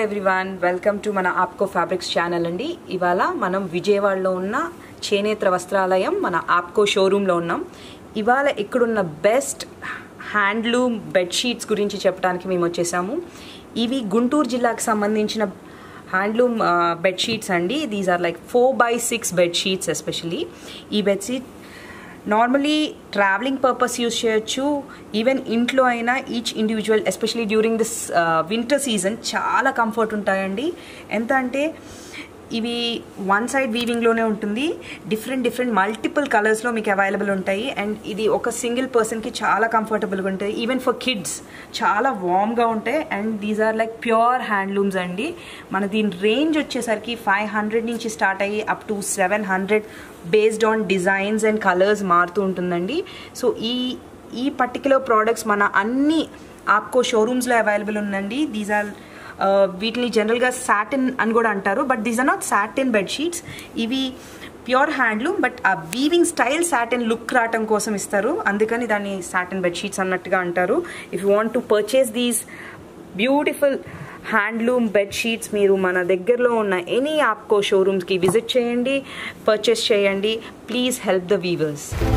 everyone welcome to మన APCO fabrics channel అండి ఇవాళ మనం విజయవాడలో ఉన్న చేనేత్ర వస్త్రాలయం మన ఆప్కో షోరూంలో ఉన్నాం ఇవాళ ఇక్కడున్న బెస్ట్ హ్యాండ్లూమ్ బెడ్షీట్స్ గురించి చెప్పడానికి మేము వచ్చేసాము ఇవి గుంటూరు జిల్లాకు సంబంధించిన హ్యాండ్లూమ్ బెడ్షీట్స్ అండి these are like four by six bedsheets especially ఈ bedsheet normally traveling purpose use చేయొచ్చు ఈవెన్ ఇంట్లో అయినా each individual especially during this winter season చాలా కంఫర్ట్ ఉంటాయండి ఎంత అంటే ఇవి వన్ సైడ్ వీవింగ్లోనే ఉంటుంది డిఫరెంట్ డిఫరెంట్ మల్టిపుల్ కలర్స్లో మీకు అవైలబుల్ ఉంటాయి అండ్ ఇది ఒక సింగిల్ పర్సన్కి చాలా కంఫర్టబుల్గా ఉంటుంది ఈవెన్ ఫర్ కిడ్స్ చాలా వామ్గా ఉంటాయి and these are like pure handlooms అండి మన దీని రేంజ్ వచ్చేసరికి ఫైవ్ హండ్రెడ్ నుంచి స్టార్ట్ అయ్యి up to seven hundred based on designs and colours మారుతూ ఉంటుందండి సో ఈ ఈ పర్టికులర్ ప్రోడక్ట్స్ మన అన్ని ఆప్కో షోరూమ్స్లో అవైలబుల్ ఉందండి దీస్ ఆర్ వీటిని జనరల్గా సాటిన్ అని కూడా అంటారు but these are not satin bedsheets ఇవి ప్యూర్ హ్యాండ్లూమ్ బట్ ఆ వీవింగ్ స్టైల్ సాటిన్ లుక్ రావటం కోసం ఇస్తారు అందుకని దాన్ని సాటిన్ బెడ్షీట్స్ అన్నట్టుగా అంటారు if you want to purchase these beautiful handloom bedsheets మీరు మన దగ్గరలో ఉన్న ఎనీ ఆప్కో షోరూమ్స్కి విజిట్ చేయండి పర్చేస్ చేయండి ప్లీజ్ హెల్ప్ ద వీవర్స్